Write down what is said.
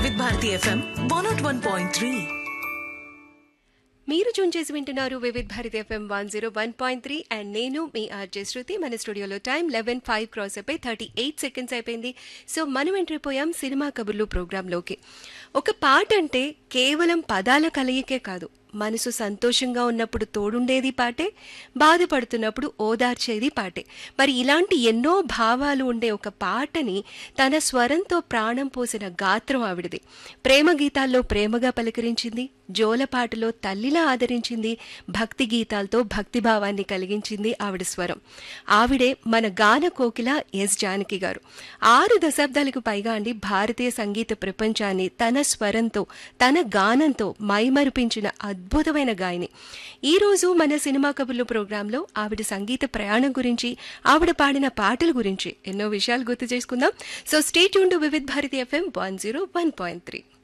వివిధ Bharati FM one naught one point three మీరు tune చేసి వింటున్నారు Vividh Bharati FM one zero one point three and నేను మీ ఆర్జే శృతి మన స్టూడియోలో టైం లెవెన్ ఫైవ్ క్రాస్ అయిపోయి థర్టీ ఎయిట్ సెకండ్స్ అయిపోయింది సో మనం ఎంట్రీ పోయాం సినిమా కబుర్లు ప్రోగ్రాంలోకి ఒక పాట అంటే కేవలం పదాల కలయికే కాదు మనసు సంతోషంగా ఉన్నప్పుడు తోడుండేది పాటే బాధపడుతున్నప్పుడు ఓదార్చేది పాటే మరి ఇలాంటి ఎన్నో భావాలు ఉండే ఒక పాటని తన స్వరంతో ప్రాణం పోసిన గాత్రం ఆవిడది ప్రేమ గీతాల్లో ప్రేమగా పలకరించింది జోలపాటలో తల్లిలా ఆదరించింది భక్తి గీతాలతో భక్తిభావాన్ని కలిగించింది ఆవిడ స్వరం ఆవిడే మన గాన కోకిల ఎస్ జానకి గారు ఆరు దశాబ్దాలకు పైగా అండి భారతీయ సంగీత ప్రపంచాన్ని తన స్వరంతో తన గానంతో మైమరిపించిన అద్భుతమైన గాయని ఈ రోజు మన సినిమా కబుర్లు ప్రోగ్రాంలో ఆవిడ సంగీత ప్రయాణం గురించి ఆవిడ పాడిన పాటల గురించి ఎన్నో విషయాలు గుర్తు చేసుకుందాం సో స్టేట్ యూన్ to Vividh Bharati FM one zero one point three